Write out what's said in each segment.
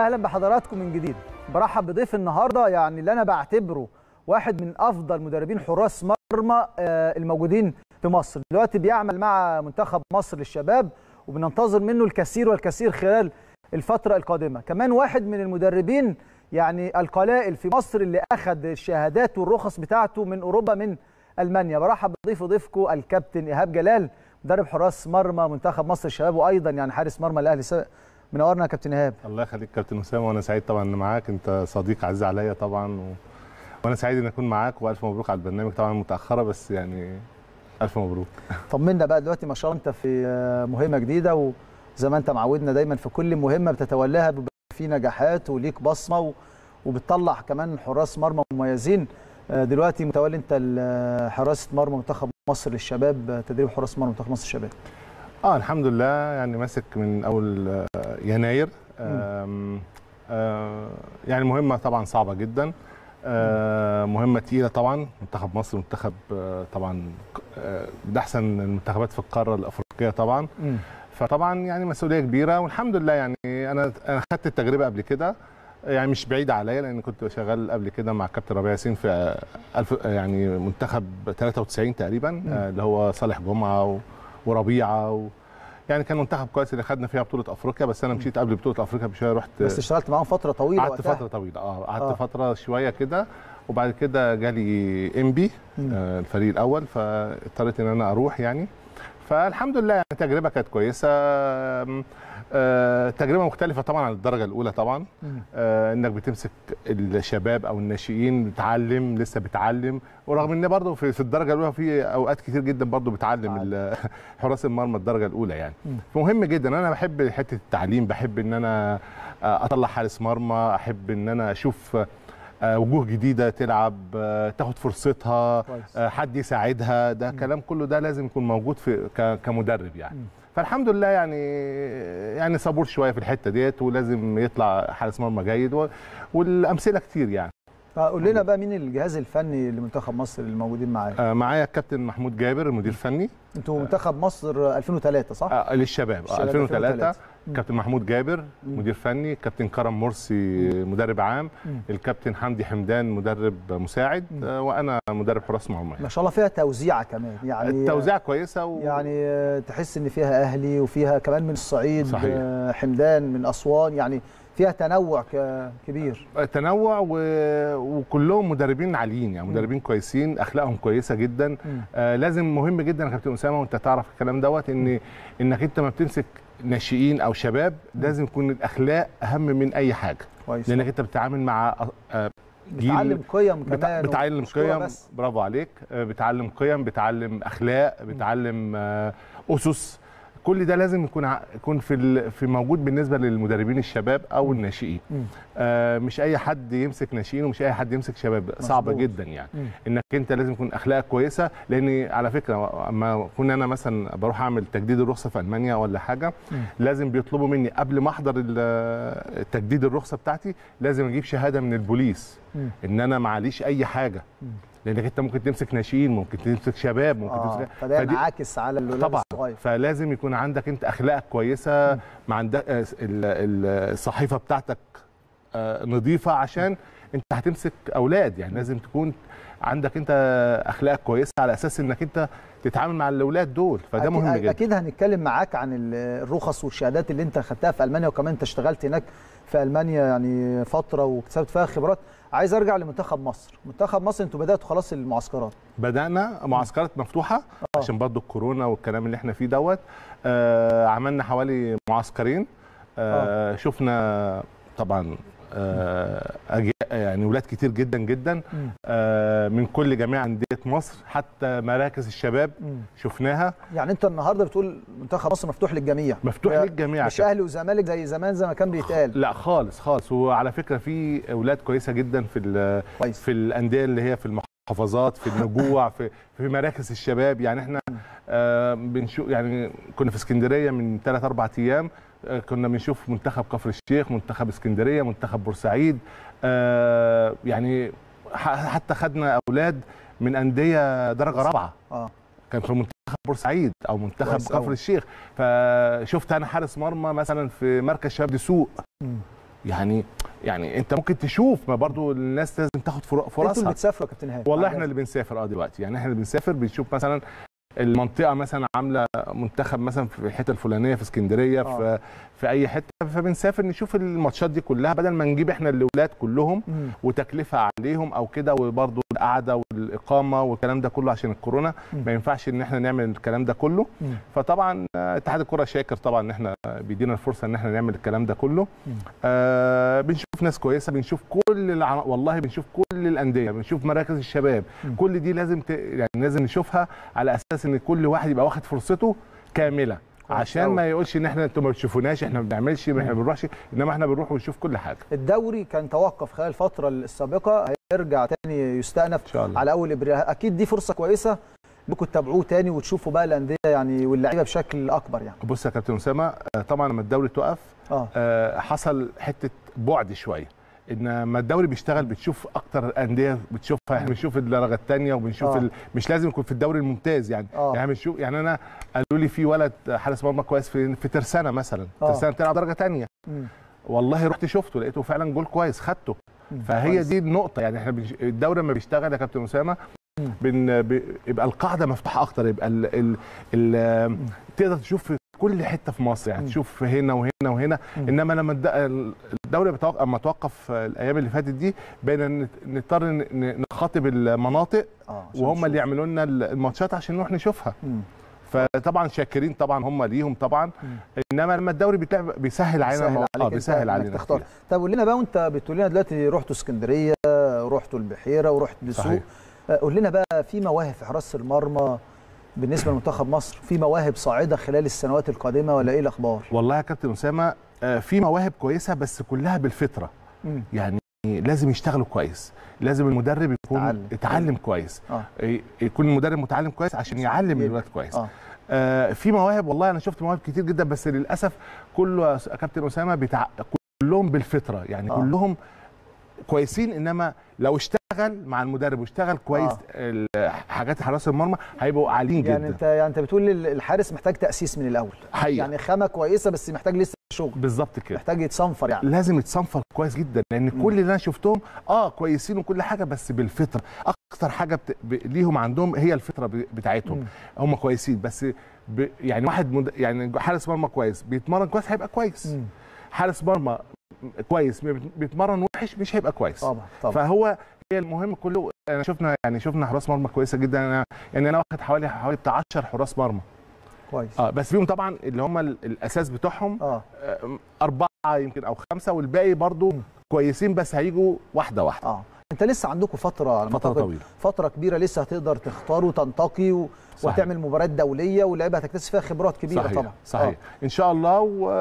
اهلا بحضراتكم من جديد برحب بضيف النهارده يعني اللي انا بعتبره واحد من افضل مدربين حراس مرمى آه، الموجودين في مصر دلوقتي بيعمل مع منتخب مصر للشباب وبننتظر منه الكثير والكثير خلال الفتره القادمه كمان واحد من المدربين يعني القلائل في مصر اللي اخذ الشهادات والرخص بتاعته من اوروبا من المانيا برحب بضيف ضيفكم الكابتن ايهاب جلال مدرب حراس مرمى منتخب مصر الشباب وايضا يعني حارس مرمى الاهلي سابق. منورنا يا كابتن ايهاب الله يخليك كابتن اسامه وانا سعيد طبعا ان معاك انت صديق عزيز عليا طبعا و... وانا سعيد ان اكون معاك والف مبروك على البرنامج طبعا متاخره بس يعني الف مبروك طمنا بقى دلوقتي ما شاء الله انت في آه، مهمه جديده وزي ما انت معودنا دايما في كل مهمه بتتولاها بيبقى في نجاحات وليك بصمه و... وبتطلع كمان حراس مرمى مميزين آه، دلوقتي متولي انت ال- حراسه مرمى منتخب مصر للشباب آه، تدريب حراس مرمى منتخب مصر الشباب اه الحمد لله يعني ماسك من اول آه، يناير آم، آه يعني مهمه طبعا صعبه جدا آه مهمه تقيله طبعا منتخب مصر منتخب آه طبعا آه ده احسن المنتخبات في القاره الافريقيه طبعا فطبعا يعني مسؤوليه كبيره والحمد لله يعني انا انا خدت التجربه قبل كده يعني مش بعيده عليا لان كنت شغال قبل كده مع كابتن ربيع ياسين في آه، الف يعني منتخب 93 تقريبا آه، اللي هو صالح جمعه و- وربيعه و يعني كان منتخب كويس اللي خدنا فيها بطوله افريقيا بس انا مشيت قبل بطوله افريقيا بشويه رحت بس اشتغلت معاهم فتره طويله قعدت وقتها. فتره طويله اه قعدت آه. آه. فتره شويه كده وبعد كده جالي ام بي آه الفريق الاول فاضطريت ان انا اروح يعني فالحمد لله يعني تجربه كانت كويسه آم، آه تجربه مختلفه طبعا عن الدرجه الاولى طبعا آه انك بتمسك الشباب او الناشئين بتعلم لسه بتعلم ورغم ان برضه في, في الدرجه الاولى في اوقات كتير جدا برضه بتعلم ال- حراس المرمى الدرجه الاولى يعني مهم جدا انا بحب حته التعليم بحب ان انا آه، اطلع حارس مرمى احب ان انا اشوف آه، وجوه جديده تلعب آه، تاخد فرصتها كويس. آه، حد يساعدها ده كلام كله ده لازم يكون موجود في ك- كمدرب يعني فالحمد لله يعني يعني صبور شويه في الحته ديت ولازم يطلع حارس مرمى جيد و- والامثله كتير يعني قول لنا بقى مين الجهاز الفني لمنتخب مصر اللي موجودين معاك آه، معايا الكابتن محمود جابر المدير الفني انتوا منتخب مصر 2003 صح آه للشباب آه الشباب 2003 2003. كابتن محمود جابر مدير فني كابتن كرم مرسي مدرب عام الكابتن حمدي حمدان مدرب مساعد آه وانا مدرب حراس مرمى ما شاء الله فيها توزيعه كمان يعني التوزيع كويسه و... يعني آه، تحس ان فيها اهلي وفيها كمان من الصعيد صحيح. آه، حمدان من اسوان يعني فيها تنوع ك- كبير تنوع و... وكلهم مدربين عاليين يعني مدربين كويسين اخلاقهم كويسه جدا آه لازم مهم جدا يا كابتن اسامه وانت تعرف الكلام دوت ان انك انت ما بتمسك ناشئين او شباب لازم يكون الاخلاق اهم من اي حاجه كويس لانك انت بتتعامل مع آه، جيل بتعلم قيم بتع... كمان بتعلم ومش كورة قيم بس. برافو عليك آه، بتعلم قيم بتعلم اخلاق بتعلم آه، اسس كل ده لازم يكون ع- يكون في ال... في موجود بالنسبه للمدربين الشباب او الناشئين آه مش اي حد يمسك ناشئين ومش اي حد يمسك شباب صعبه مظبوط. جدا يعني انك انت لازم يكون اخلاقك كويسه لان على فكره اما كنا انا مثلا بروح اعمل تجديد الرخصه في المانيا ولا حاجه لازم بيطلبوا مني قبل ما احضر ال- تجديد الرخصه بتاعتي لازم اجيب شهاده من البوليس ان انا معليش اي حاجه لانك انت ممكن تمسك ناشئين ممكن تمسك شباب ممكن اه تمسك فده فدي- ينعكس على الولاد طبعا الصغير فلازم يكون عندك انت اخلاقك كويسه مع عندك ال- ال- الصحيفه بتاعتك آه، نظيفه عشان انت هتمسك اولاد يعني لازم تكون عندك انت اخلاقك كويسه على اساس انك انت تتعامل مع الاولاد دول فده أكيد- مهم جدا اكيد هنتكلم معاك عن ال- الرخص والشهادات اللي انت خدتها في المانيا وكمان انت اشتغلت هناك في المانيا يعني فتره واكتسبت فيها خبرات عايز ارجع لمنتخب مصر منتخب مصر انتوا بداتوا خلاص المعسكرات بدانا معسكرات مفتوحه عشان برضو الكورونا والكلام اللي احنا فيه دوت آه عملنا حوالي معسكرين آه شفنا طبعا آه أجي- يعني ولاد كتير جدا جدا آه من كل جميع انديه مصر حتى مراكز الشباب شفناها يعني انت النهارده بتقول منتخب مصر مفتوح للجميع مفتوح لا، للجميع مش اهلي وزمالك زي زمان زي ما كان بيتقال لا خالص خالص وعلى فكره في اولاد كويسه جدا في ال- كويس. في الانديه اللي هي في المحافظات في النجوع في في مراكز الشباب يعني احنا آه بنشوف يعني كنا في اسكندريه من 3 4 ايام آه كنا بنشوف منتخب كفر الشيخ منتخب اسكندريه منتخب بورسعيد آه يعني ح- حتى خدنا اولاد من انديه درجه رابعه اه كان في منتخب بورسعيد او منتخب كويس أوي. كفر الشيخ فشفت انا حارس مرمى مثلا في مركز شباب دسوق يعني يعني انت ممكن تشوف ما برضو الناس لازم تاخد فر- انتوا اللي فرصها بتسافروا يا كابتن هاني والله عجاز. احنا اللي بنسافر اه دلوقتي يعني احنا اللي بنسافر بنشوف مثلا المنطقه مثلا عامله منتخب مثلا في الحته الفلانيه في اسكندريه آه. في في اي حته فبنسافر نشوف الماتشات دي كلها بدل ما نجيب احنا الاولاد كلهم مم. وتكلفه عليهم او كده وبرضه القعده والاقامه والكلام ده كله عشان الكورونا مم. ما ينفعش ان احنا نعمل الكلام ده كله مم. فطبعا آه، اتحاد الكره شاكر طبعا ان احنا بيدينا الفرصه ان احنا نعمل الكلام ده كله مم. آه بنشوف ناس كويسه بنشوف كل الع... والله بنشوف كل الانديه بنشوف مراكز الشباب مم. كل دي لازم ت... يعني لازم نشوفها على اساس ان كل واحد يبقى واخد فرصته كامله كويس عشان أوي. ما يقولش ان احنا انتوا ما بتشوفوناش احنا ما بنعملش احنا ما بنروحش انما احنا بنروح ونشوف كل حاجه الدوري كان توقف خلال الفتره السابقه هيرجع تاني يستأنف ان شاء الله على اول ابريل اكيد دي فرصه كويسه انكم تتابعوه تاني وتشوفوا بقى الانديه يعني واللعيبه بشكل اكبر يعني بص يا كابتن اسامه آه، طبعا لما الدوري توقف اه آه، حصل حته بعد شويه ان لما الدوري بيشتغل بتشوف اكتر انديه بتشوفها احنا بنشوف الدرجه الثانيه وبنشوف آه. ال... مش لازم يكون في الدوري الممتاز يعني آه. يعني بنشوف يعني انا قالوا لي في ولد حارس مرمى كويس في في ترسانه مثلا آه. ترسانه بتلعب درجه ثانيه مم. والله رحت شفته لقيته فعلا جول كويس خدته مم. فهي كويس. دي النقطه يعني احنا بنش... الدوري لما بيشتغل يا كابتن اسامه مم. بن... ب... يبقى القاعده مفتوحه اكتر يبقى ال... ال... ال... تقدر تشوف في كل حته في مصر يعني مم. تشوف هنا وهنا وهنا مم. انما لما الد- الدوري بتوقف اما توقف الايام اللي فاتت دي بقينا نت- نضطر ن- ن- نخاطب المناطق اه عشان وهم اللي نشوف. يعملوا لنا الماتشات عشان نروح نشوفها مم. فطبعا شاكرين طبعا هم ليهم طبعا مم. انما لما الدوري بيتلعب بيسهل علينا بيسهل الموضوع. عليك اه أنت بيسهل إنك علينا تختار كتير. طب قول لنا بقى وانت بتقول لنا دلوقتي رحتوا اسكندريه رحتوا البحيره ورحت دسوق صحيح. آه، قول لنا بقى في مواهب في حراسه المرمى بالنسبه لمنتخب مصر في مواهب صاعده خلال السنوات القادمه ولا ايه الاخبار؟ والله يا كابتن اسامه آه، في مواهب كويسه بس كلها بالفطره مم. يعني لازم يشتغلوا كويس لازم المدرب يكون يتعلم. يتعلم كويس اه ي- يكون المدرب متعلم كويس عشان يعلم جدا. الولاد كويس اه آه في مواهب والله انا شفت مواهب كتير جدا بس للاسف كله يا س- كابتن اسامه بتاع كلهم بالفطره يعني آه. آه. كلهم كويسين انما لو اشتغل مع المدرب واشتغل كويس آه. آه. حاجات حراسه المرمى هيبقوا عاليين يعني جدا انت يعني انت بتقول ال- الحارس محتاج تاسيس من الاول حقيقة. يعني خامه كويسه بس محتاج لسه شغل بالظبط كده محتاج يتصنفر يعني لازم يتصنفر كويس جدا لان مم. كل اللي انا شفتهم اه كويسين وكل حاجه بس بالفطره اكتر حاجه بت... ب... ليهم عندهم هي الفطره ب... بتاعتهم مم. هم كويسين بس ب... يعني واحد مد... يعني حارس مرمى كويس بيتمرن كويس هيبقى كويس مم. حارس مرمى كويس بيتمرن وحش مش هيبقى كويس طبعا طبعا فهو هي المهم كله انا شفنا يعني شفنا حراس مرمى كويسه جدا انا يعني انا واخد حوالي حوالي بتاع 10 حراس مرمى كويس اه بس فيهم طبعا اللي هم ال- الاساس بتوعهم اه آه، اربعه يمكن او خمسه والباقي برضو مم. كويسين بس هيجوا واحده واحده اه انت لسه عندكم فتره على ما فتره أعتقد طويله فتره كبيره لسه هتقدر تختار وتنتقي و... صحيح. وتعمل مباريات دوليه واللعيبه هتكتسب فيها خبرات كبيره صحيح طبعا صحيح آه. ان شاء الله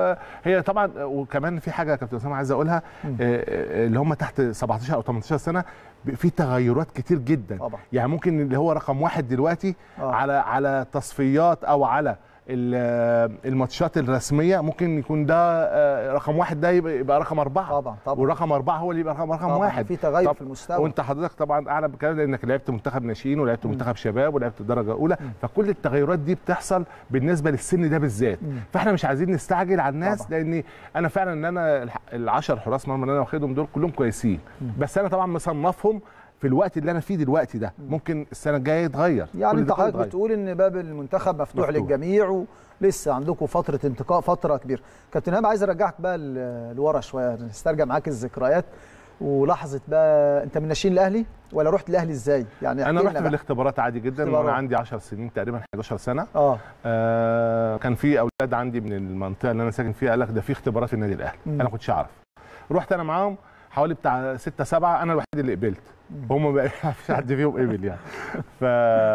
وهي طبعا وكمان في حاجه يا كابتن اسامه عايز اقولها مم. آه، آه، اللي هم تحت 17 او 18 سنه ب- في تغيرات كتير جدا طبعا يعني ممكن اللي هو رقم واحد دلوقتي آه. على على تصفيات او على ال- الماتشات الرسميه ممكن يكون ده آه، رقم واحد ده يبقى, يبقى رقم اربعه طبعا طبعا ورقم اربعه هو اللي يبقى رقم رقم طبعاً. واحد في تغير طب- في المستوى وانت حضرتك طبعا اعلى بالكلام لانك لعبت منتخب ناشئين ولعبت مم. منتخب شباب ولعبت درجه اولى مم. فكل التغيرات دي بتحصل بالنسبه للسن ده بالذات مم. فاحنا مش عايزين نستعجل على الناس طبعا. لان انا فعلا ان انا الح- العشر حراس مرمى اللي انا واخدهم دول كلهم كويسين مم. بس انا طبعا مصنفهم في الوقت اللي انا فيه دلوقتي ده ممكن السنه الجايه يتغير يعني كل انت ده كله حضرتك يتغير. بتقول ان باب المنتخب مفتوح, مفتوح. للجميع ولسه عندكم فتره انتقاء فتره كبيره كابتن هام عايز ارجعك بقى ل- لورا شويه نسترجع معاك الذكريات ولحظه بقى انت من ناشئين الاهلي ولا رحت الاهلي ازاي يعني انا احكي رحت لنا في بقى. الاختبارات عادي جدا اختبارات. وانا عندي 10 سنين تقريبا 11 سنه اه آه كان في اولاد عندي من المنطقه اللي انا ساكن فيها قال لك ده في اختبارات في النادي الاهلي مم. انا ما كنتش اعرف رحت انا معاهم حوالي بتاع 6 7 انا الوحيد اللي قبلت مم. هم بقى ما فيش حد فيهم قبل يعني ف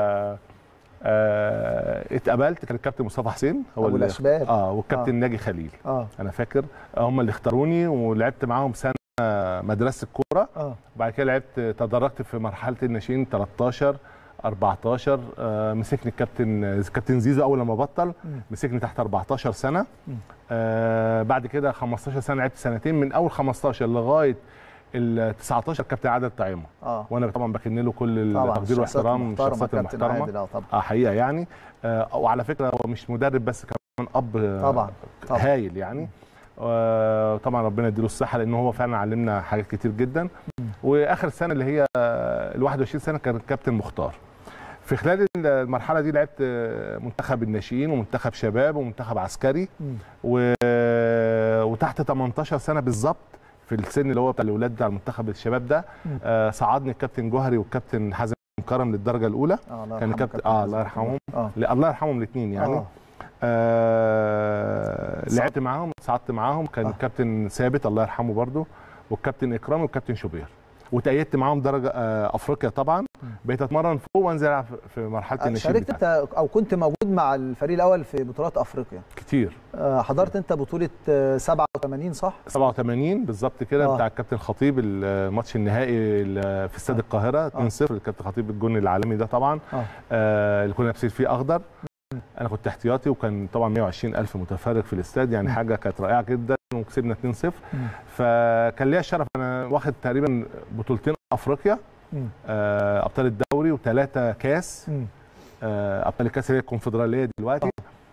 آه اتقبلت كان الكابتن مصطفى حسين هو ابو اللي الاشبال اه والكابتن آه. ناجي خليل اه انا فاكر هم اللي اختاروني ولعبت معاهم سنه مدرسه الكوره اه بعد كده لعبت تدرجت في مرحله الناشئين 13 14 آه، مسكني الكابتن كابتن زيزو اول لما بطل مم. مسكني تحت 14 سنه مم. آه بعد كده 15 سنه لعبت سنتين من اول 15 لغايه ال 19 كابتن عادل طعيمه اه وانا طبعا بكن له كل طبعا التقدير الشخصيات واحترام المحترمة، الشخصيات كابتن المحترمه عادل، اه طبعا اه حقيقه يعني آه وعلى فكره هو مش مدرب بس كمان اب آه، طبعا طبعا هايل يعني آه، طبعا ربنا يديله الصحه لان هو فعلا علمنا حاجات كتير جدا واخر سنه اللي هي ال 21 سنه كان كابتن مختار في خلال المرحله دي لعبت آه، منتخب الناشئين ومنتخب شباب ومنتخب عسكري مم. و... وتحت 18 سنه بالظبط في السن اللي هو بتاع الاولاد بتاع المنتخب الشباب ده مم. آه صعدني الكابتن جوهري والكابتن حازم كرم للدرجه الاولى آه الله كان يرحمه كابتن اه الله حازم. يرحمهم اه لا الله يرحمهم الاثنين يعني آه. آه صعد. لعبت معاهم صعدت معاهم كان آه. الكابتن ثابت الله يرحمه برضه والكابتن اكرامي والكابتن شوبير وتأيدت معاهم درجه آه افريقيا طبعا بقيت اتمرن فوق وانزل العب في- في مرحله آه، الناشئين شاركت بتاعتي. انت او كنت موجود مع الفريق الاول في بطولات افريقيا كتير آه، حضرت انت بطوله آه، 87 صح 87 بالظبط كده آه. بتاع الكابتن خطيب الماتش النهائي ال- في استاد القاهره 2-0 الكابتن خطيب الجون العالمي ده طبعا اه آه اللي كنا لابسين فيه اخضر انا كنت احتياطي وكان طبعا 120 الف متفرج في الاستاد يعني مم. حاجه كانت رائعه جدا وكسبنا 2-0 مم. فكان ليا الشرف انا واخد تقريبا بطولتين افريقيا مم. آه ابطال الدوري وثلاثه كاس مم. آه ابطال الكاس اللي هي الكونفدراليه دلوقتي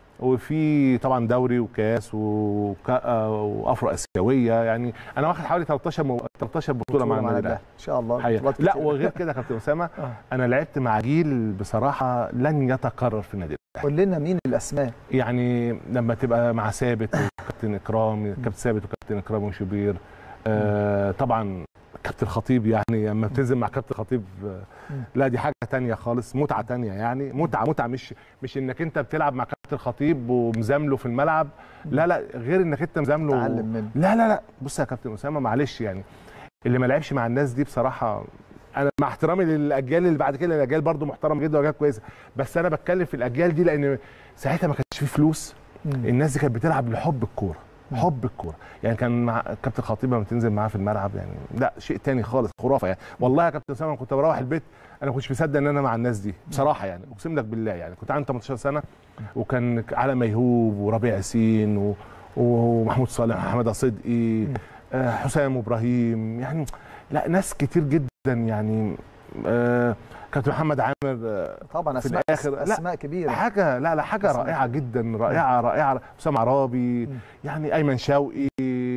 وفي طبعا دوري وكاس وكا آه، وافرو اسيويه يعني انا واخد حوالي 13 مو... 13 بطوله مع النادي الاهلي ان شاء الله حقيقة. بطولات لا كتير. وغير كده يا كابتن اسامه آه. انا لعبت مع جيل بصراحه لن يتكرر في النادي قول لنا مين الاسماء يعني لما تبقى مع ثابت وكابتن اكرام كابتن ثابت وكابتن اكرام وشوبير آه طبعا كابتن خطيب يعني لما بتنزل مع كابتن خطيب آه، لا دي حاجه تانية خالص متعه تانية يعني متعه متعه مش مش انك انت بتلعب مع كابتن خطيب ومزامله في الملعب لا لا غير انك انت مزامله تعلم منه لا لا لا بص يا كابتن اسامه معلش يعني اللي ما لعبش مع الناس دي بصراحه انا مع احترامي للاجيال اللي بعد كده الاجيال برضو محترمه جدا واجيال كويسه بس انا بتكلم في الاجيال دي لان ساعتها ما كانش فيه فلوس مم. الناس دي كانت بتلعب لحب الكوره حب الكوره يعني كان مع كابتن خطيب لما تنزل معاه في الملعب يعني لا شيء تاني خالص خرافه يعني والله يا كابتن اسامه أنا كنت بروح البيت انا ما كنتش مصدق ان انا مع الناس دي بصراحه يعني اقسم لك بالله يعني كنت عندي 18 سنه وكان علي ميهوب وربيع ياسين و... ومحمود صالح محمد صدقي آه، حسام ابراهيم يعني لا ناس كتير جدا يعني آه، كابتن محمد عامر آه، طبعا في اسماء الآخر- لا، اسماء كبيره حاجه لا لا حاجه أسمع. رائعه جدا رائعه رائعه حسام عرابي مم. يعني ايمن شوقي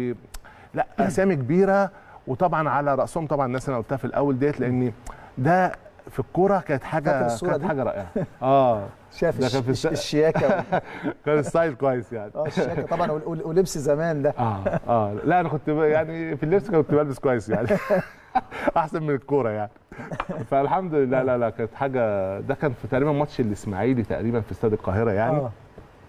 لا اسامي كبيره وطبعا على راسهم طبعا الناس اللي انا قلتها في الاول ديت لان ده في الكوره كانت فاكر حاجه الصورة كانت دي؟ حاجه رائعه اه شاف ده الش... كان في الش... الس- الشياكه كان ستايل كويس يعني اه الشياكه طبعا وال- وال- ولبس زمان ده اه اه لا انا كنت ب- يعني في اللبس كنت بلبس كويس يعني احسن من الكوره يعني فالحمد لله لا لا كانت حاجه ده كان في تقريبا ماتش الاسماعيلي تقريبا في استاد القاهره يعني آه.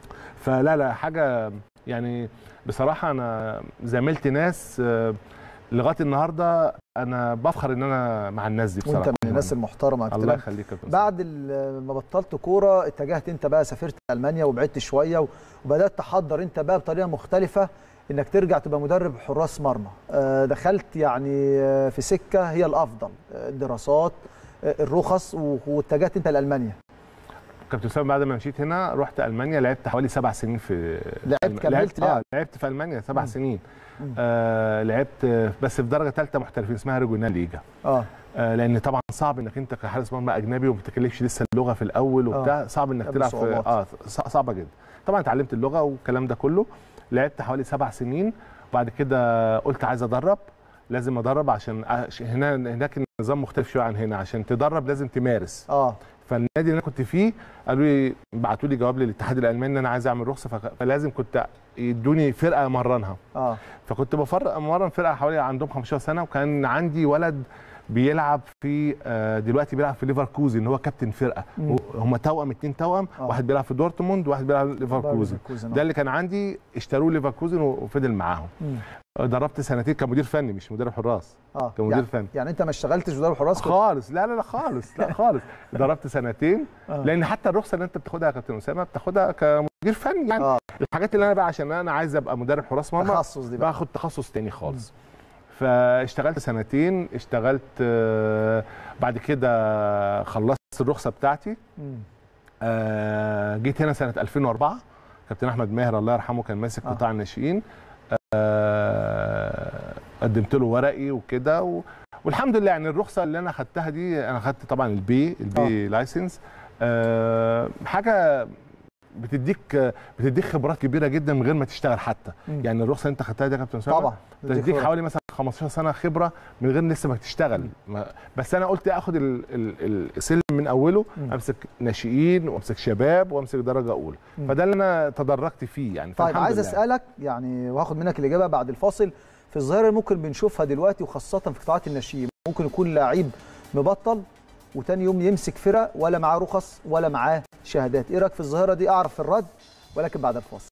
فلا لا حاجه يعني بصراحه انا زميلت ناس آه، لغايه النهارده انا بفخر ان انا مع الناس دي بصراحه وانت من الناس المحترمه يا الله كابتن. يخليك يا كابتن بعد ال- ما بطلت كوره اتجهت انت بقى سافرت المانيا وبعدت شويه و- وبدات تحضر انت بقى بطريقه مختلفه انك ترجع تبقى مدرب حراس مرمى آه، دخلت يعني آه، في سكه هي الافضل آه، الدراسات آه، الرخص و- واتجهت انت لالمانيا كابتن اسامه بعد ما مشيت هنا رحت المانيا لعبت حوالي سبع سنين في لعبت الم- كملت لعبت لعب اه لعبت في المانيا سبع مم. سنين مم. آه لعبت آه، بس في درجه ثالثه محترفين اسمها ريجونال ليجا اه آه لان طبعا صعب انك انت كحارس مرمى اجنبي وما بتتكلمش لسه اللغه في الاول وبتاع صعب انك قبل تلعب في صعوبات. اه صع- صعبه جدا طبعا اتعلمت اللغه والكلام ده كله لعبت حوالي سبع سنين وبعد كده قلت عايز ادرب لازم ادرب عشان عش- هنا هناك النظام مختلف شويه عن هنا عشان تدرب لازم تمارس اه فالنادي اللي انا كنت فيه قالوا لي بعتوا لي جواب للاتحاد الالماني ان انا عايز اعمل رخصه فك- فلازم كنت يدوني فرقه امرنها اه فكنت بفرق امرن فرقه حوالي عندهم 15 سنه وكان عندي ولد بيلعب في آه، دلوقتي بيلعب في ليفركوزن هو كابتن فرقه مم. هم توأم اتنين توأم آه. واحد بيلعب في دورتموند وواحد بيلعب في ليفركوزن ليفركوزن، آه. ده اللي كان عندي اشتروه ليفركوزن وفضل معاهم مم. دربت سنتين كمدير فني مش مدرب حراس اه كمدير يعني, فني يعني انت ما اشتغلتش مدرب حراس كنت خالص لا لا لا خالص لا خالص ضربت سنتين آه. لان حتى الرخصه اللي انت بتاخدها يا كابتن اسامه بتاخدها كمدير فني يعني اه الحاجات اللي انا بقى عشان انا عايز ابقى مدرب حراس مرمى تخصص دي بقى باخد تخصص تاني خالص فاشتغلت سنتين اشتغلت آه، بعد كده خلصت الرخصه بتاعتي مم. آه، جيت هنا سنه 2004 كابتن احمد ماهر الله يرحمه كان ماسك آه. قطاع الناشئين آه، قدمت له ورقي وكده و... والحمد لله يعني الرخصه اللي انا خدتها دي انا خدت طبعا البي البي لايسنس آه، حاجه بتديك بتديك خبرات كبيره جدا من غير ما تشتغل حتى مم. يعني الرخصه اللي انت خدتها دي يا كابتن اسامه طبعا تديك حوالي مثلا 15 سنه خبره من غير لسه ما تشتغل ما بس انا قلت اخد ال- ال- السلم من اوله مم. امسك ناشئين وامسك شباب وامسك درجه اولى مم. فده اللي انا تدرجت فيه يعني طيب فالحمد عايز لله. اسالك يعني وهاخد منك الاجابه بعد الفاصل في الظاهره اللي ممكن بنشوفها دلوقتي وخاصه في قطاعات الناشئين ممكن يكون لعيب مبطل وتاني يوم يمسك فرق ولا معاه رخص ولا معاه شهادات ايه رايك في الظاهره دي اعرف الرد ولكن بعد الفاصل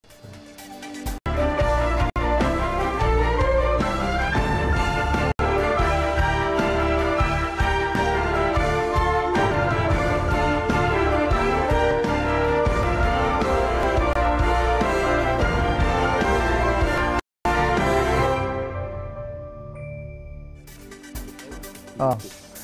اه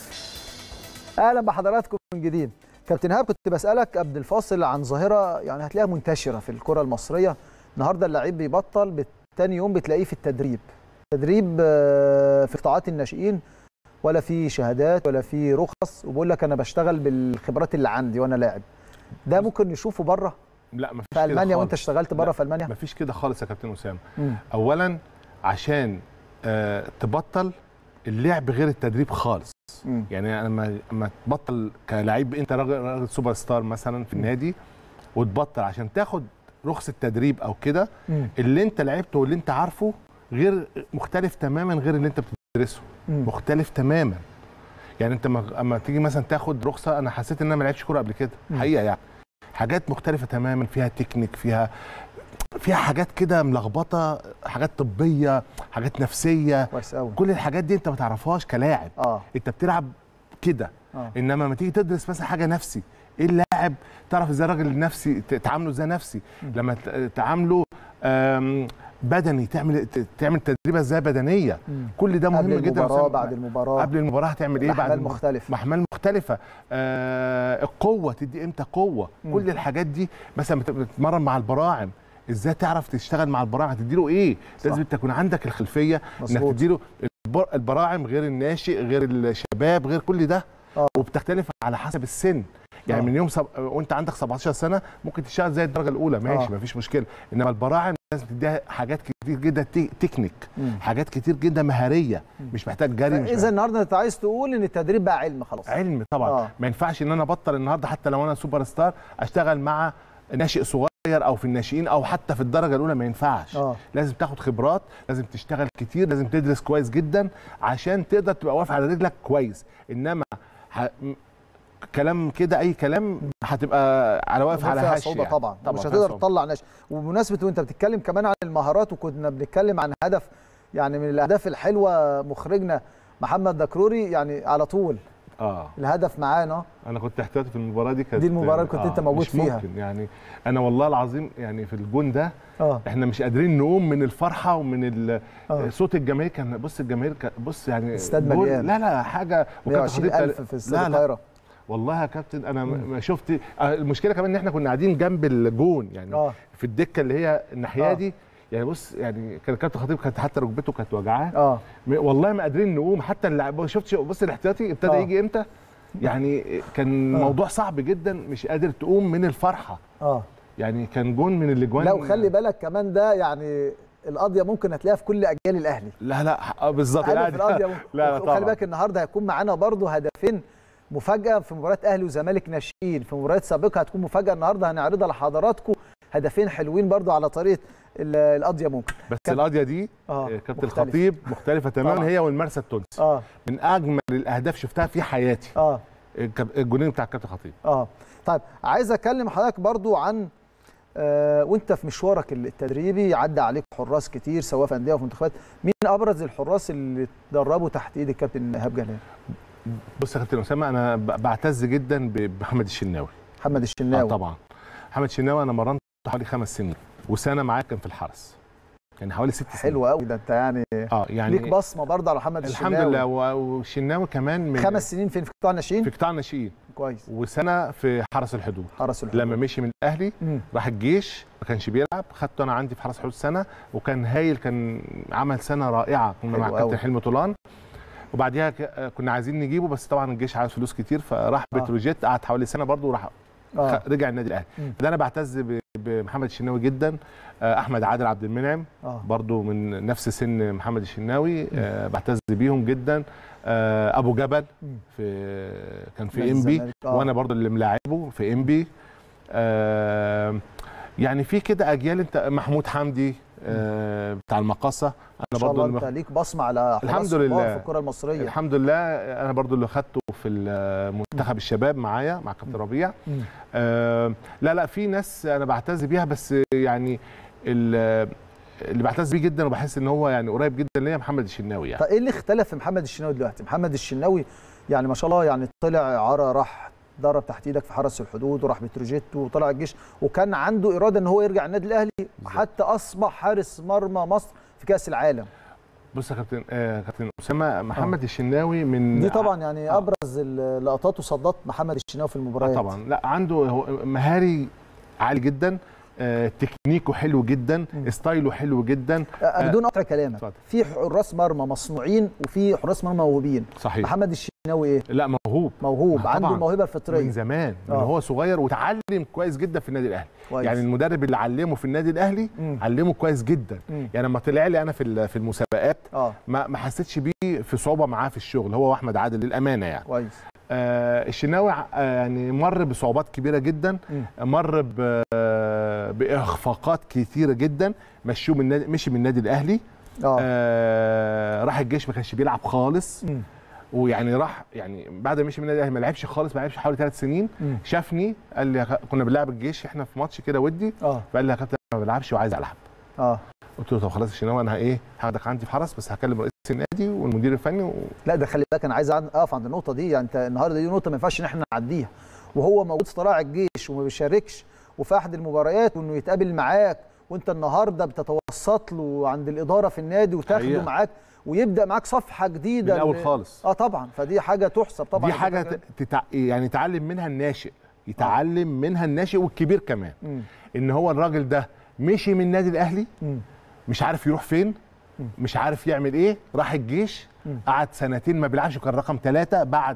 اهلا بحضراتكم من جديد كابتن هاب كنت بسالك قبل الفاصل عن ظاهره يعني هتلاقيها منتشره في الكره المصريه النهارده اللعيب بيبطل بت- تاني يوم بتلاقيه في التدريب تدريب آه، في قطاعات الناشئين ولا في شهادات ولا في رخص وبقول لك انا بشتغل بالخبرات اللي عندي وانا لاعب ده ممكن نشوفه بره لا مفيش في كده المانيا وانت خالص. اشتغلت بره لا. في المانيا مفيش كده خالص يا كابتن اسامه مم. اولا عشان آه تبطل اللعب غير التدريب خالص مم. يعني انا لما لما تبطل كلاعب انت راجل راجل سوبر ستار مثلا في النادي وتبطل عشان تاخد رخصه تدريب او كده مم. اللي انت لعبته واللي انت عارفه غير مختلف تماما غير اللي انت بتدرسه مم. مختلف تماما يعني انت ما- اما تيجي مثلا تاخد رخصه انا حسيت ان انا ما لعبتش كوره قبل كده مم. حقيقه يعني حاجات مختلفه تماما فيها تكنيك فيها فيها حاجات كده ملخبطه حاجات طبيه حاجات نفسيه كويس قوي كل الحاجات دي انت ما تعرفهاش كلاعب اه انت بتلعب كده اه انما لما تيجي تدرس مثلا حاجه نفسي ايه اللاعب تعرف ازاي الراجل النفسي ت- تعامله ازاي نفسي مم. لما ت- تعامله آم، بدني تعمل ت- تعمل تدريبه ازاي بدنيه مم. كل ده مهم قبل جدا المباراه عشان- بعد المباراه قبل المباراه هتعمل ايه بعد بأحمال المباراة؟ مختلفه محمال مختلفه آه القوه تدي امتى قوه مم. كل الحاجات دي مثلا بت- بتتمرن مع البراعم ازاي تعرف تشتغل مع البراعم هتديله ايه صح. لازم تكون عندك الخلفيه انك مظبوط تديله البر- البراعم غير الناشئ غير الشباب غير كل ده آه. وبتختلف على حسب السن يعني آه. من يوم سب... وانت عندك 17 سنه ممكن تشتغل زي الدرجه الاولى ماشي آه. مفيش مشكله انما البراعم لازم تديها حاجات كتير جدا تي- تكنيك مم. حاجات كتير جدا مهاريه مم. مش محتاج جري مش اذا النهارده انت عايز تقول ان التدريب بقى علم خلاص علم طبعا آه. آه. ما ينفعش ان انا ابطل النهارده حتى لو انا سوبر ستار اشتغل مع ناشئ صغير او في الناشئين او حتى في الدرجه الاولى ما ينفعش اه لازم تاخد خبرات لازم تشتغل كتير لازم تدرس كويس جدا عشان تقدر تبقى واقف على رجلك كويس انما ح... م- كلام كده اي كلام هتبقى على واقف على فيها هش صعوبه يعني. طبعا, طبعا مش فيها هتقدر صعوبة. تطلع ناس وبمناسبه وانت بتتكلم كمان عن المهارات وكنا بنتكلم عن هدف يعني من الاهداف الحلوه مخرجنا محمد دكروري يعني على طول اه الهدف معانا انا كنت احتياطي في المباراه دي كانت دي المباراة اللي كنت أنت موجود مش فيها. ممكن يعني انا والله العظيم يعني في الجون ده اه احنا مش قادرين نقوم من الفرحه ومن ال... اه صوت الجماهير كان بص الجماهير كان بص يعني استاد جول- مليان. لا لا حاجه وكابتن خطيب 120000 قال- في استاد لا لا القاهره والله يا كابتن انا م- ما شفت آه، المشكله كمان ان احنا كنا قاعدين جنب الجون يعني اه في الدكه اللي هي الناحيه آه. دي يعني بص يعني كان كابتن خطيب كانت حتى ركبته كانت وجعاه اه م- والله ما قادرين نقوم حتى اللاعب شفت بص الاحتياطي ابتدى آه. يجي امتى يعني كان آه. موضوع صعب جدا مش قادر تقوم من الفرحه اه يعني كان جون من الاجوان لا وخلي بالك كمان ده يعني القضيه ممكن هتلاقيها في كل اجيال الاهلي لا لا آه، بالظبط هدف لا، القضيه لا لا وخلي طبعا بالك النهارده هيكون معانا برضو هدفين مفاجاه في مباراه اهلي وزمالك ناشئين في مباريات سابقه هتكون مفاجاه النهارده هنعرضها لحضراتكم هدفين حلوين برضو على طريقه ال- القضيه ممكن بس كاب- القضيه دي اه آه، كابتن مختلف. الخطيب مختلفه تماما طبعا. هي والمرسى التونسي اه من اجمل الاهداف شفتها في حياتي اه الكاب- الجونين بتاع الكابتن خطيب اه طيب عايز اكلم حضرتك برضو عن آه وانت في مشوارك التدريبي عدى عليك حراس كتير سواء في انديه وفي منتخبات مين ابرز الحراس اللي اتدربوا تحت ايد الكابتن ايهاب جلال بص يا كابتن اسامه انا ب- بعتز جدا ب- بمحمد الشناوي محمد آه الشناوي طبعا محمد الشناوي انا مرنت حوالي خمس سنين وسنه معاه كان في الحرس يعني حوالي ست سنين حلو قوي ده انت يعني, اه يعني ليك بصمه برضه على محمد الحمد الشناوي لله و- والشناوي كمان من خمس سنين فين في قطاع الناشئين في قطاع الناشئين كويس وسنه في حرس الحدود حرس الحدود لما مشي من الاهلي مم. راح الجيش ما كانش بيلعب خدته انا عندي في حرس الحدود سنه وكان هايل كان عمل سنه رائعه كنا مع حلو كابتن أوي. حلمي طولان وبعديها ك- كنا عايزين نجيبه بس طبعا الجيش عايز فلوس كتير فراح آه. بتروجيت قعد حوالي سنه برضه وراح آه. خ- رجع النادي الاهلي مم. ده انا بعتز ب- بمحمد الشناوي جدا آه، احمد عادل عبد المنعم اه برضو من نفس سن محمد الشناوي آه، بعتز بيهم جدا آه، ابو جبل مم. في كان في نادي ام بي الزمالك، آه. وانا برضو اللي ملاعبه في ام بي آه، يعني في كده اجيال انت محمود حمدي آه، بتاع المقاصه ان انا شاء الله برضو انت اللي ليك بصمه على حراس الحمد كبار لله. في الكره المصريه الحمد لله انا برضو اللي خدته في منتخب الشباب معايا مع كابتن ربيع مم. آه، لا لا في ناس انا بعتز بيها بس يعني ال- اللي بعتز بيه جدا وبحس ان هو يعني قريب جدا ليا محمد الشناوي يعني طيب ايه اللي اختلف في محمد الشناوي دلوقتي محمد الشناوي يعني ما شاء الله يعني طلع اعاره راح درب تحت ايدك في حرس الحدود وراح بتروجيت وطلع الجيش وكان عنده اراده ان هو يرجع النادي الاهلي حتى اصبح حارس مرمى مصر في كاس العالم بص يا كابتن آه كابتن اسامه محمد الشناوي من دي طبعا يعني آه. ابرز اللقطات وصدات محمد الشناوي في آه المباريات طبعا لا عنده هو مهاري عالي جدا آه تكنيكه حلو جدا مم. ستايله حلو جدا آه، بدون قطع كلامك اتفضل. في حراس مرمى مصنوعين وفي حراس مرمى موهوبين صحيح محمد الشناوي ايه لا موهوب موهوب آه، عنده طبعاً. الموهبه من الفطريه زمان من آه. هو صغير وتعلم كويس جدا في النادي الاهلي كويس. يعني المدرب اللي علمه في النادي الاهلي مم. علمه كويس جدا مم. يعني لما طلع لي انا في ال- في المسابقات اه ما ما حسيتش بيه في صعوبه معاه في الشغل هو واحمد عادل للامانه يعني كويس آه الشناوي ع- آه يعني مر بصعوبات كبيره جدا مم. مر ب- آه، باخفاقات كتيره جدا مشوه من النادي مشي من النادي الاهلي اه آه راح الجيش ما كانش بيلعب خالص مم. ويعني راح يعني بعد ما مشي من النادي الاهلي ما لعبش خالص ما لعبش حوالي ثلاث سنين مم. شافني قال لي يا خ- كنا بنلعب الجيش احنا في ماتش كده ودي اه فقال لي يا كابتن أنا ما بلعبش وعايز العب اه قلت له طب خلاص يا شناوي انا ايه هاخدك عندي في حرس بس هكلم رئيس النادي والمدير الفني و... لا ده خلي بالك انا عايز أعن- اقف عند النقطه دي يعني انت النهارده دي نقطه ما ينفعش ان احنا نعديها وهو موجود في طلائع الجيش وما بيشاركش وفي احد المباريات وانه يتقابل معاك وانت النهارده بتتوسط له عند الاداره في النادي وتاخده حقيقة. معاك ويبدا معاك صفحه جديده من الأول ل- خالص. اه طبعا فدي حاجه تحسب طبعا دي حاجه ت- تتع... يعني يتعلم منها الناشئ يتعلم منها الناشئ والكبير كمان مم. ان هو الراجل ده مشي من النادي الاهلي مم. مش عارف يروح فين مش عارف يعمل ايه راح الجيش مم. قعد سنتين ما بيلعبش كان رقم ثلاثة بعد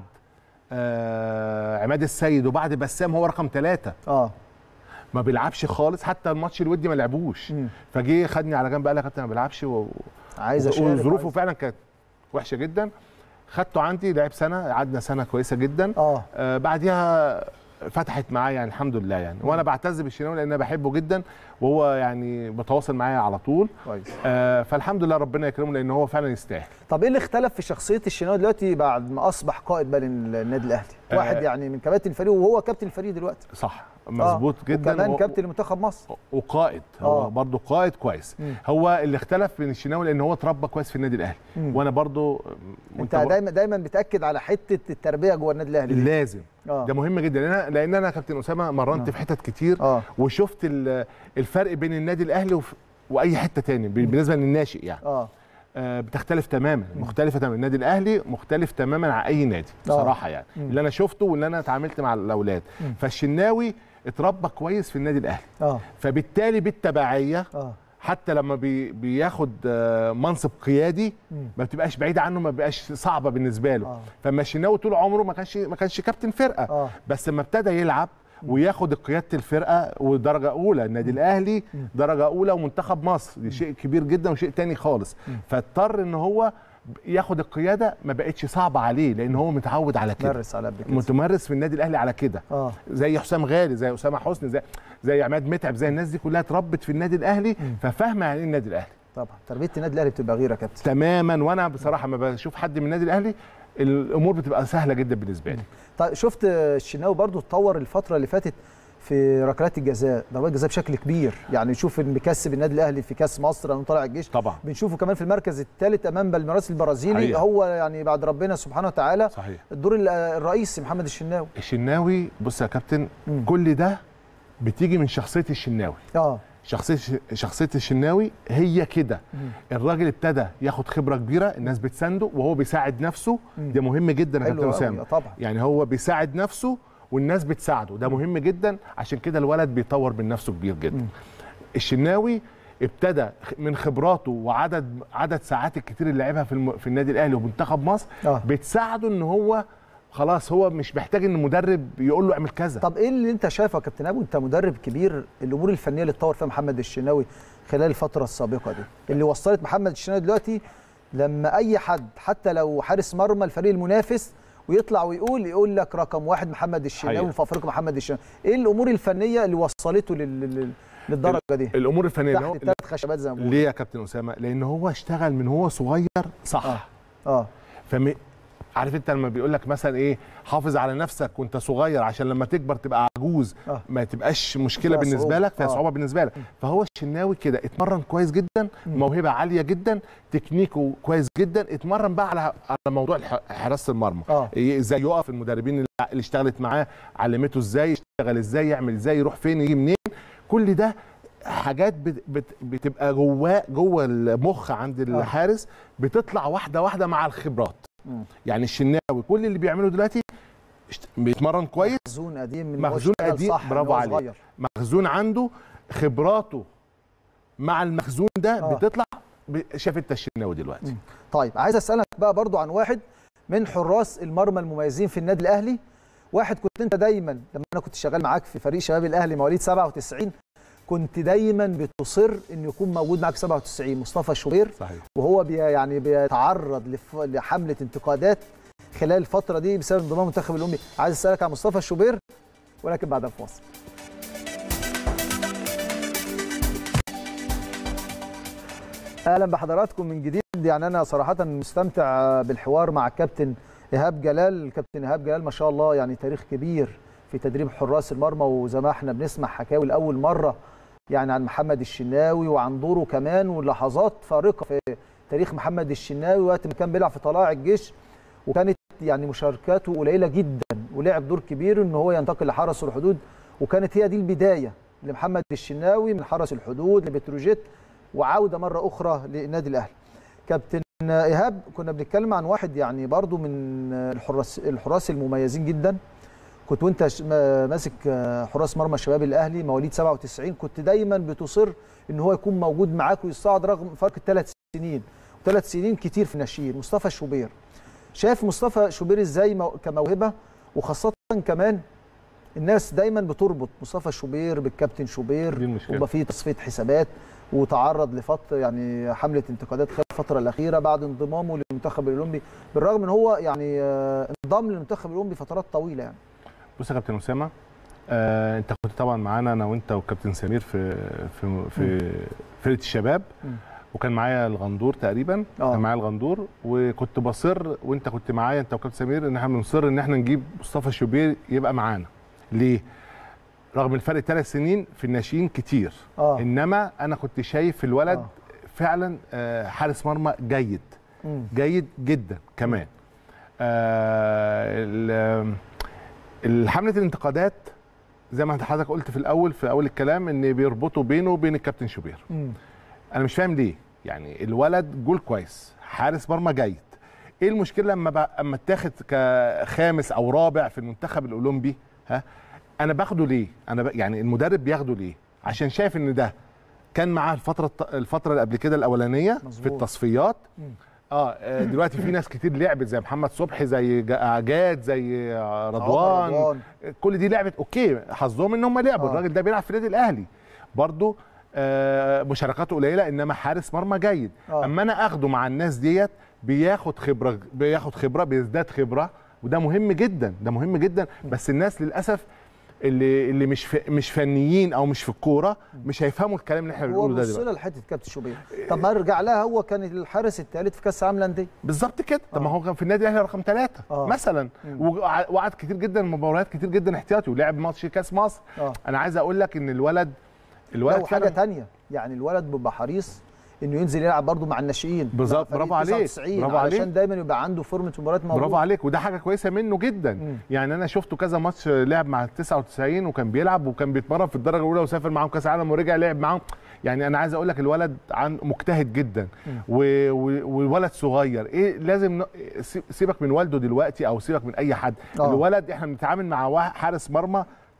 آه عماد السيد وبعد بسام هو رقم ثلاثة اه ما بيلعبش خالص حتى الماتش الودي ما لعبوش مم. فجه خدني على جنب قال لي يا كابتن ما بيلعبش و... عايز اشارك وظروفه عايز- فعلا كانت وحشه جدا خدته عندي لعب سنه قعدنا سنه كويسه جدا اه آه بعديها فتحت معايا يعني الحمد لله يعني وانا بعتز بالشناوي لان انا بحبه جدا وهو يعني بتواصل معايا على طول كويس آه فالحمد لله ربنا يكرمه لان هو فعلا يستاهل طب ايه اللي اختلف في شخصيه الشناوي دلوقتي بعد ما اصبح قائد بقى للنادي الاهلي آه. واحد يعني من كباتن الفريق وهو كابتن الفريق دلوقتي صح مظبوط آه. جدا وكمان و- كابتن منتخب مصر وقائد هو آه. برضه قائد كويس مم. هو اللي اختلف بين الشناوي لان هو اتربى كويس في النادي الاهلي مم. وانا برضه انت دايما دايما بتاكد على حته التربيه جوه النادي الاهلي دي. لازم اه ده مهم جدا لان انا لان انا كابتن اسامه مرنت آه. في حتت كتير اه وشفت ال- الفرق بين النادي الاهلي وف- واي حته تاني بالنسبه للناشئ يعني اه آه، بتختلف تماما مختلفه تماما النادي الاهلي مختلف تماما عن اي نادي آه. بصراحه يعني مم. اللي انا شفته واللي انا اتعاملت مع الاولاد مم. فالشناوي اتربى كويس في النادي الاهلي اه فبالتالي بالتبعيه اه حتى لما بي بياخد آه، منصب قيادي مم. ما بتبقاش بعيده عنه ما بقاش صعبه بالنسبه له آه. فما الشناوي طول عمره ما كانش ما كانش كابتن فرقه اه بس لما ابتدى يلعب وياخد قياده الفرقه ودرجه اولى النادي الاهلي درجه اولى ومنتخب مصر دي شيء كبير جدا وشيء تاني خالص فاضطر ان هو ياخد القياده ما بقتش صعبه عليه لان هو متعود على كده مرس على قد كده متمرس في النادي الاهلي على كده اه زي حسام غالي زي اسامه حسني زي زي عماد متعب زي الناس دي كلها اتربت في النادي الاهلي ففاهمه يعني ايه النادي الاهلي طبعا تربيه النادي الاهلي بتبقى غيره يا كابتن تماما وانا بصراحه ما بشوف حد من النادي الاهلي الامور بتبقى سهله جدا بالنسبه لي طيب شفت الشناوي برضو اتطور الفتره اللي فاتت في ركلات الجزاء ضربات الجزاء بشكل كبير يعني نشوف إن مكسب النادي الاهلي في كاس مصر لما طلع الجيش طبعا بنشوفه كمان في المركز الثالث امام بالميراس البرازيلي حقيقة. هو يعني بعد ربنا سبحانه وتعالى صحيح الدور ال- الرئيسي محمد الشناوي الشناوي بص يا كابتن مم. كل ده بتيجي من شخصيه الشناوي اه شخصيه شخصيه الشناوي هي كده الراجل ابتدى ياخد خبره كبيره الناس بتسانده وهو بيساعد نفسه مم. ده مهم جدا يا حلو كابتن أوي، اسامه آه، طبعا يعني هو بيساعد نفسه والناس بتساعده ده مهم جدا عشان كده الولد بيطور من نفسه كبير جدا مم. الشناوي ابتدى من خبراته وعدد عدد ساعات الكتير اللي لعبها في الم... في النادي الاهلي ومنتخب مصر اه بتساعده ان هو خلاص هو مش محتاج ان المدرب يقول له اعمل كذا طب ايه اللي انت شايفه يا كابتن ابو انت مدرب كبير الامور الفنيه اللي اتطور فيها محمد الشناوي خلال الفتره السابقه دي اللي وصلت محمد الشناوي دلوقتي لما اي حد حتى لو حارس مرمى الفريق المنافس ويطلع ويقول يقول لك رقم واحد محمد الشناوي حقيقة. في افريقيا محمد الشناوي ايه الامور الفنيه اللي وصلته لل... لل... للدرجه دي الامور الفنيه إن تحت هو- الثلاث خشبات زي ما بيقولوا ليه يا كابتن اسامه لان هو اشتغل من هو صغير صح اه فم... عارف انت لما بيقول لك مثلا ايه حافظ على نفسك وانت صغير عشان لما تكبر تبقى عجوز آه. ما تبقاش مشكله فيها بالنسبه صعوبة. لك فيها آه. صعوبه بالنسبه لك فهو الشناوي كده اتمرن كويس جدا موهبه عاليه جدا تكنيكه كويس جدا اتمرن بقى على على موضوع الح- حراسه المرمى اه إيه ازاي يقف المدربين اللي اللي اشتغلت معاه علمته ازاي يشتغل ازاي يعمل ازاي يروح فين يجي منين كل ده حاجات بت بت بتبقى جواه جوه المخ عند الحارس بتطلع واحده واحده مع الخبرات مم. يعني الشناوي كل اللي بيعمله دلوقتي اشت- بيتمرن كويس مخزون قديم من هو مخزون اشتغل قديم، صح من برافو هو عليك. صغير. مخزون عنده خبراته مع المخزون ده آه. بتطلع ب- شاف انت الشناوي دلوقتي مم. طيب عايز اسالك بقى برضو عن واحد من حراس المرمى المميزين في النادي الاهلي واحد كنت انت دايما لما انا كنت شغال معاك في فريق شباب الاهلي مواليد 97 كنت دايما بتصر انه يكون موجود معاك 97 مصطفى شوبير صحيح وهو بي يعني بيتعرض لف- لحمله انتقادات خلال الفتره دي بسبب انضمام المنتخب الامي عايز اسالك عن مصطفى شوبير ولكن بعد الفاصل اهلا بحضراتكم من جديد يعني انا صراحه مستمتع بالحوار مع الكابتن ايهاب جلال الكابتن ايهاب جلال ما شاء الله يعني تاريخ كبير في تدريب حراس المرمى وزي ما احنا بنسمع حكاوي لاول مره يعني عن محمد الشناوي وعن دوره كمان ولحظات فارقه في تاريخ محمد الشناوي وقت ما كان بيلعب في طلائع الجيش وكانت يعني مشاركاته قليله جدا ولعب دور كبير ان هو ينتقل لحرس الحدود وكانت هي دي البدايه لمحمد الشناوي من حرس الحدود لبتروجيت وعوده مره اخرى للنادي الاهلي. كابتن ايهاب كنا بنتكلم عن واحد يعني برضو من الحراس الحراس المميزين جدا كنت وانت ش- ما- ماسك حراس مرمى شباب الاهلي مواليد 97 كنت دايما بتصر ان هو يكون موجود معاك ويصعد رغم فرق الثلاث سنين وثلاث سنين كتير في الناشئين مصطفى شوبير شايف مصطفى شوبير ازاي مو- كموهبه وخاصه كمان الناس دايما بتربط مصطفى شوبير بالكابتن شوبير دي المشكلة. ويبقى فيه تصفيه حسابات وتعرض لفتره يعني حمله انتقادات خلال الفتره الاخيره بعد انضمامه للمنتخب الاولمبي بالرغم ان هو يعني آه، انضم للمنتخب الاولمبي فترات طويله يعني بص يا كابتن اسامه آه انت كنت طبعا معانا انا وانت والكابتن سمير في في في فرقه الشباب مم. وكان معايا الغندور تقريبا آه. كان معايا الغندور وكنت بصر وانت كنت معايا انت وكابتن سمير ان احنا بنصر ان احنا نجيب مصطفى شوبير يبقى معانا ليه رغم الفرق ثلاث سنين في الناشئين كتير اه انما انا كنت شايف في الولد آه. فعلا آه، حارس مرمى جيد مم. جيد جدا كمان آه ال- الحملة الانتقادات زي ما انت حضرتك قلت في الاول في اول الكلام ان بيربطوا بينه وبين الكابتن شوبير مم. انا مش فاهم ليه يعني الولد جول كويس حارس مرمى جيد ايه المشكله لما بقى اما اتاخد كخامس او رابع في المنتخب الاولمبي ها انا باخده ليه انا ب... يعني المدرب بياخده ليه عشان شايف ان ده كان معاه الفتره الفتره اللي قبل كده الاولانيه في مظبوط. التصفيات مم. اه آه، دلوقتي في ناس كتير لعبت زي محمد صبحي زي جا- جاد زي آه، رضوان رضوان. كل دي لعبت اوكي حظهم ان هم لعبوا آه. الراجل ده بيلعب في النادي الاهلي برضه آه مشاركاته قليله انما حارس مرمى جيد آه. اما انا اخده مع الناس ديت بياخد خبره بياخد خبره بيزداد خبره وده مهم جدا ده مهم جدا بس الناس للاسف اللي اللي مش ف... مش فنيين او مش في الكوره مش هيفهموا الكلام اللي احنا هو بنقوله ده بص دلوقتي لها لحته كابتن شوبير طب ما ارجع لها هو كان الحارس الثالث في كاس العالم للانديه بالظبط كده طب ما آه. هو كان في النادي الاهلي رقم ثلاثة آه. مثلا مم. وقع- وقعد كتير جدا مباريات كتير جدا احتياطي ولعب ماتش كاس مصر اه انا عايز اقول لك ان الولد الولد لو حاجه فعلا تانية يعني الولد بيبقى حريص انه ينزل يلعب برضه مع الناشئين بالظبط، مع فريق برافو عليك، 99 برافو علشان عليك. دايما يبقى عنده فورمه مباريات موجوده برافو عليك وده حاجه كويسه منه جدا مم. يعني انا شفته كذا ماتش لعب مع ال 99 وكان بيلعب وكان بيتمرن في الدرجه الاولى وسافر معاهم كاس عالم ورجع لعب معاهم يعني انا عايز اقول لك الولد عن مجتهد جدا مم. و- و- والولد صغير ايه لازم ن- سي- سيبك من والده دلوقتي او سيبك من اي حد آه. الولد احنا بنتعامل مع واحد حارس مرمى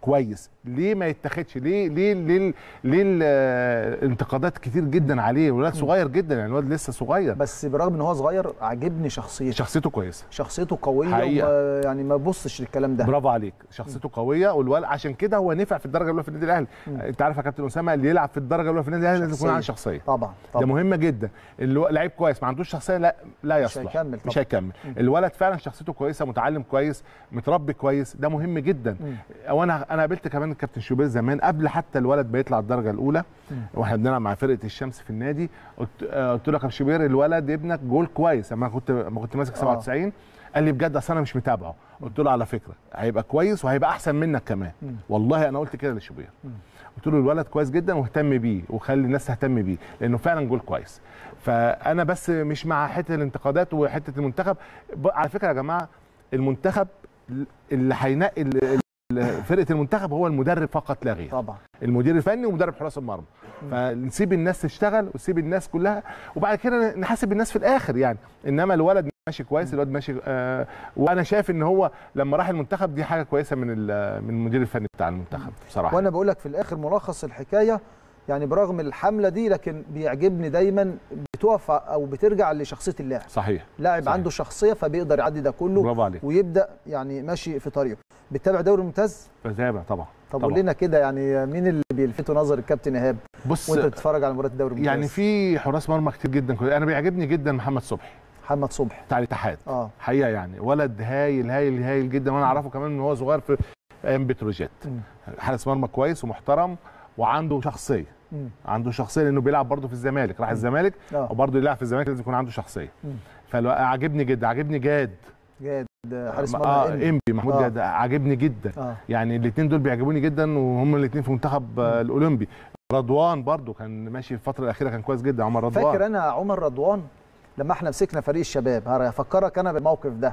كويس ليه ما يتاخدش ليه ليه ليه ليه ال- الانتقادات كتير جدا عليه الولاد صغير جدا يعني الولاد لسه صغير بس برغم ان هو صغير عاجبني شخصيته شخصيته كويسه شخصيته قويه حقيقة. وما يعني ما ببصش للكلام ده برافو عليك شخصيته قويه والولد عشان كده هو نفع في الدرجه الاولى في النادي الاهلي انت عارف يا كابتن اسامه اللي يلعب في الدرجه الاولى في النادي الاهلي لازم يكون شخصية. عنده شخصيه طبعا ده طبعا مهمه جدا اللي هو لعيب كويس ما عندوش شخصيه لا لا مش يصلح هيكمل مش طبعا. هيكمل الولد فعلا شخصيته كويسه متعلم كويس متربي كويس ده مهم جدا او انا انا قابلت كمان الكابتن شوبير زمان قبل حتى الولد ما يطلع الدرجه الاولى واحنا بنلعب مع فرقه الشمس في النادي قلت آه، قلت له يا كابتن شوبير الولد ابنك جول كويس اما كنت ما كنت ماسك 97 قال لي بجد اصل انا مش متابعه قلت له على فكره هيبقى كويس وهيبقى احسن منك كمان والله انا قلت كده لشوبير قلت له الولد كويس جدا واهتم بيه وخلي الناس تهتم بيه لانه فعلا جول كويس فانا بس مش مع حته الانتقادات وحته المنتخب ب- على فكره يا جماعه المنتخب اللي هينقي ال- ال- فرقه المنتخب هو المدرب فقط لا غير طبعا المدير الفني ومدرب حراس المرمى فنسيب الناس تشتغل ونسيب الناس كلها وبعد كده نحاسب الناس في الاخر يعني انما الولد ماشي كويس الولد ماشي آه وانا شايف ان هو لما راح المنتخب دي حاجه كويسه من ال- من المدير الفني بتاع المنتخب بصراحه وانا بقول لك في الاخر ملخص الحكايه يعني برغم الحمله دي لكن بيعجبني دايما بتقف او بترجع لشخصيه اللاعب صحيح لاعب صحيح. عنده شخصيه فبيقدر يعدي ده كله برافو عليك ويبدا يعني ماشي في طريقه بتتابع دوري ممتاز بتابع طبعا طب طبعا. قول لنا كده يعني مين اللي بيلفتوا نظر الكابتن ايهاب بص وانت بتتفرج على مباراه الدوري الممتاز يعني في حراس مرمى كتير جدا كويس. انا بيعجبني جدا محمد صبحي محمد صبحي بتاع الاتحاد اه حقيقه يعني ولد هايل هايل هايل جدا وانا اعرفه كمان من هو صغير في ايام بتروجيت مم. حارس مرمى كويس ومحترم وعنده شخصيه مم. عنده شخصيه لانه بيلعب برضه في الزمالك راح الزمالك اه وبرضه يلعب في الزمالك لازم يكون عنده شخصيه مم. فعجبني جدا عجبني جاد جاد حارس مرمى اه إنبي. انبي محمود آه. جاد عجبني جدا اه يعني الاثنين دول بيعجبوني جدا وهم الاثنين في منتخب آه، الاولمبي رضوان برضه كان ماشي في الفتره الاخيره كان كويس جدا عمر رضوان فاكر انا عمر رضوان لما احنا مسكنا فريق الشباب هفكرك انا بالموقف ده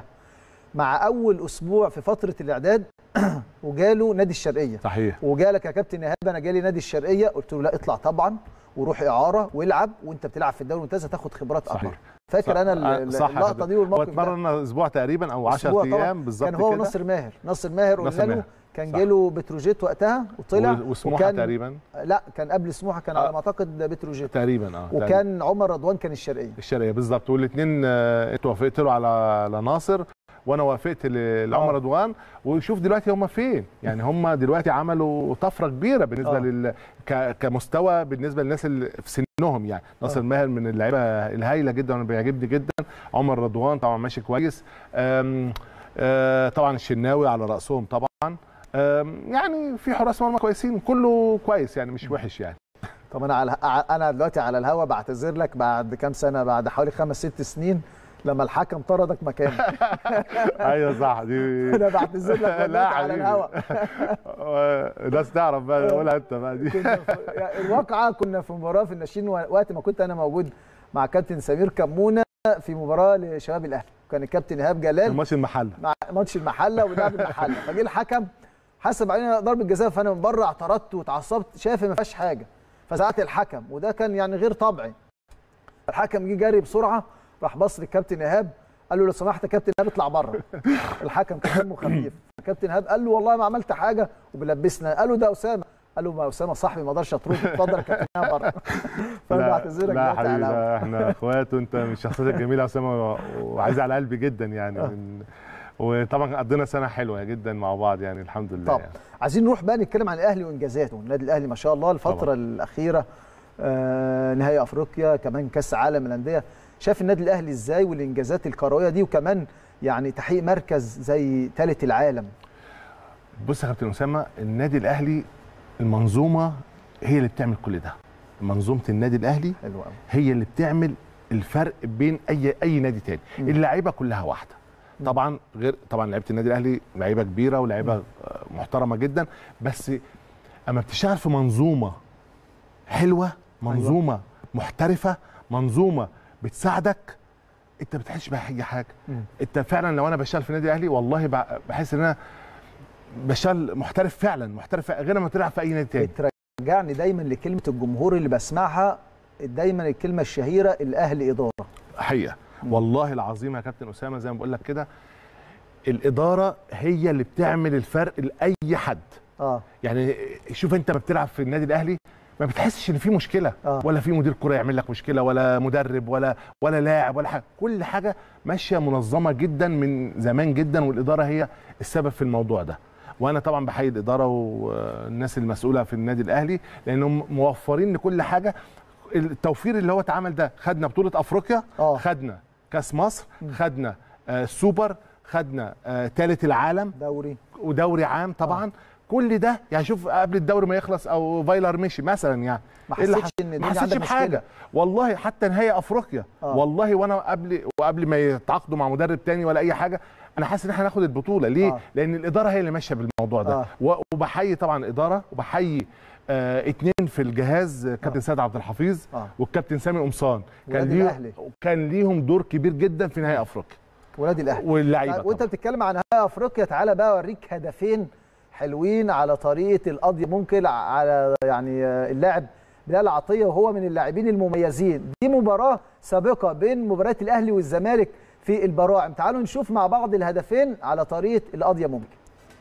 مع اول اسبوع في فتره الاعداد وجاله نادي الشرقيه صحيح وجالك يا كابتن ايهاب انا جالي نادي الشرقيه قلت له لا اطلع طبعا وروح اعاره والعب وانت بتلعب في الدوري الممتاز هتاخد خبرات صحيح. اكبر فاكر انا ال- ال- صح يا اللقطه كابتن. دي هو والموقف ده اتمرن اسبوع تقريبا او 10 أسبوع طبعاً. ايام بالظبط كان هو كده ناصر ماهر ناصر ماهر ناصر قلنا له ماهر. كان صح. جاله بتروجيت وقتها وطلع و- وسموحه وكان تقريبا لا كان قبل سموحه كان على آه. ما اعتقد بتروجيت تقريبا اه تقريباً. وكان عمر رضوان كان الشرقيه الشرقيه بالظبط والاثنين انت وافقت له على على ناصر وانا وافقت ل- لعمر آه. رضوان وشوف دلوقتي هم فين يعني هم دلوقتي عملوا طفره كبيره بالنسبه آه. لل ك... كمستوى بالنسبه للناس اللي في سنهم يعني ناصر آه. ماهر من اللعيبه الهايله جدا وانا بيعجبني جدا عمر رضوان طبعا ماشي كويس أم... آه، طبعا الشناوي على راسهم طبعا أم... يعني في حراس مرمى كويسين كله كويس يعني مش وحش يعني طب انا على انا دلوقتي على الهوا بعتذر لك بعد كام سنه بعد حوالي خمس ست سنين لما الحكم طردك مكانك ايوه صح دي انا بعتذر لك لا والله على حبيبي. الهوا الناس تعرف بقى قولها انت بقى دي كنا في يعني الواقعه كنا في مباراه في الناشئين وقت ما كنت انا موجود مع كابتن سمير كمونه في مباراه لشباب الاهلي كان الكابتن ايهاب جلال ماتش المحل مع ماتش المحله ولعب المحله فجه الحكم حسب علينا ضربه جزاء فانا من بره اعترضت واتعصبت شايف ما فيهاش حاجه فزعقت الحكم وده كان يعني غير طبيعي الحكم جه جاري بسرعه راح بص للكابتن ايهاب قال له لو سمحت يا كابتن ايهاب اطلع بره الحكم كان دمه خفيف الكابتن ايهاب قال له والله ما عملت حاجه وبلبسنا قال له ده اسامه قال له ما اسامه صاحبي ما اقدرش اطرده اتفضل يا كابتن ايهاب بره فانا لا بعتذرك لا دلوقتي على حبيبي الهوا. لا، احنا اخوات وانت من الشخصيات الجميله يا اسامه وعايز على قلبي جدا يعني من وطبعا قضينا سنه حلوه جدا مع بعض يعني الحمد لله طب يعني. عايزين نروح بقى نتكلم عن الاهلي وانجازاته النادي الاهلي ما شاء الله الفتره طبعا. الاخيره آه نهائي افريقيا كمان كاس عالم الانديه شايف النادي الاهلي ازاي والانجازات الكرويه دي وكمان يعني تحقيق مركز زي ثالث العالم بص يا كابتن اسامه النادي الاهلي المنظومه هي اللي بتعمل كل ده منظومه النادي الاهلي حلو قوي هي اللي بتعمل الفرق بين اي اي نادي تاني مم. اللعيبه كلها واحده مم. طبعا غير طبعا لعيبه النادي الاهلي لعيبه كبيره ولعيبه آه، محترمه جدا بس اما بتشتغل في منظومه حلوه منظومه محترفه منظومه بتساعدك انت ما بتحسش باي حاجه مم. انت فعلا لو انا بشتغل في النادي الاهلي والله ب- بحس ان انا بشتغل محترف فعلا محترف غير ما تلعب في اي نادي تاني بترجعني دايما لكلمه الجمهور اللي بسمعها دايما الكلمه الشهيره الاهلي اداره حقيقه مم. والله العظيم يا كابتن اسامه زي ما بقول لك كده الاداره هي اللي بتعمل الفرق لاي حد اه يعني شوف انت ما بتلعب في النادي الاهلي ما بتحسش ان في مشكله آه. ولا في مدير كره يعمل لك مشكله ولا مدرب ولا ولا لاعب ولا حاجه كل حاجه ماشيه منظمه جدا من زمان جدا والاداره هي السبب في الموضوع ده وانا طبعا بحيي الاداره والناس المسؤوله في النادي الاهلي لانهم موفرين لكل حاجه التوفير اللي هو اتعمل ده خدنا بطوله افريقيا آه. خدنا كاس مصر خدنا آه سوبر خدنا آه ثالث العالم دوري ودوري عام طبعا كل ده يعني شوف قبل الدوري ما يخلص او فايلر مشي مثلا يعني ما إيه اللي حسيتش حصل؟ إن ما الدنيا حسيتش عندك بحاجه مشكلة؟ والله حتى نهائي افريقيا آه. والله وانا قبل وقبل ما يتعاقدوا مع مدرب تاني ولا اي حاجه انا حاسس ان احنا هناخد البطوله ليه آه. لان الاداره هي اللي ماشيه بالموضوع ده آه. و- وبحيي طبعا الاداره وبحيي آه اتنين في الجهاز آه، كابتن سيد عبد الحفيظ آه. والكابتن سامي قمصان كان ولاد ليهم الأهلي. كان ليهم دور كبير جدا في نهائي افريقيا ولاد الاهلي واللعيبه طيب وانت طبعاً. بتتكلم عن نهائي افريقيا تعالى بقى اوريك هدفين حلوين على طريقه القضيه ممكن على يعني آه، اللاعب بلال عطيه وهو من اللاعبين المميزين دي مباراه سابقه بين مباريات الاهلي والزمالك في البراعم تعالوا نشوف مع بعض الهدفين على طريقه القضيه ممكن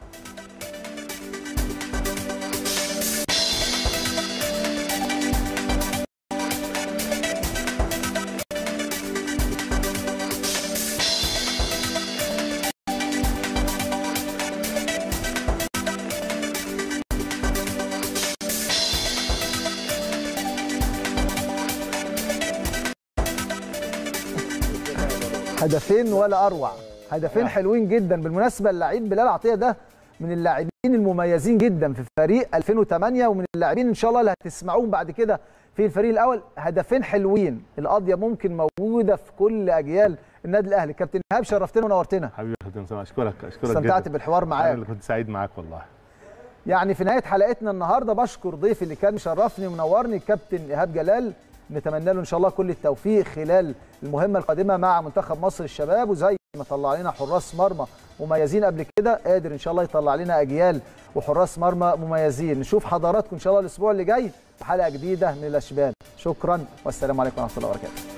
هدفين ولا اروع هدفين حلوين جدا بالمناسبه اللعيب بلال عطيه ده من اللاعبين المميزين جدا في فريق 2008 ومن اللاعبين ان شاء الله اللي هتسمعوهم بعد كده في الفريق الاول هدفين حلوين القضيه ممكن موجوده في كل اجيال النادي الاهلي كابتن ايهاب شرفتنا ونورتنا حبيبي يا كابتن سامي اشكرك اشكرك استمتعت جدا بالحوار انا معاك اللي كنت سعيد معاك والله يعني في نهايه حلقتنا النهارده بشكر ضيفي اللي كان مشرفني ومنورني الكابتن ايهاب جلال نتمنى له ان شاء الله كل التوفيق خلال المهمه القادمه مع منتخب مصر الشباب وزي ما طلع لنا حراس مرمى مميزين قبل كده قادر ان شاء الله يطلع لنا اجيال وحراس مرمى مميزين نشوف حضراتكم ان شاء الله الاسبوع اللي جاي في حلقه جديده من الاشبال شكرا والسلام عليكم ورحمه الله وبركاته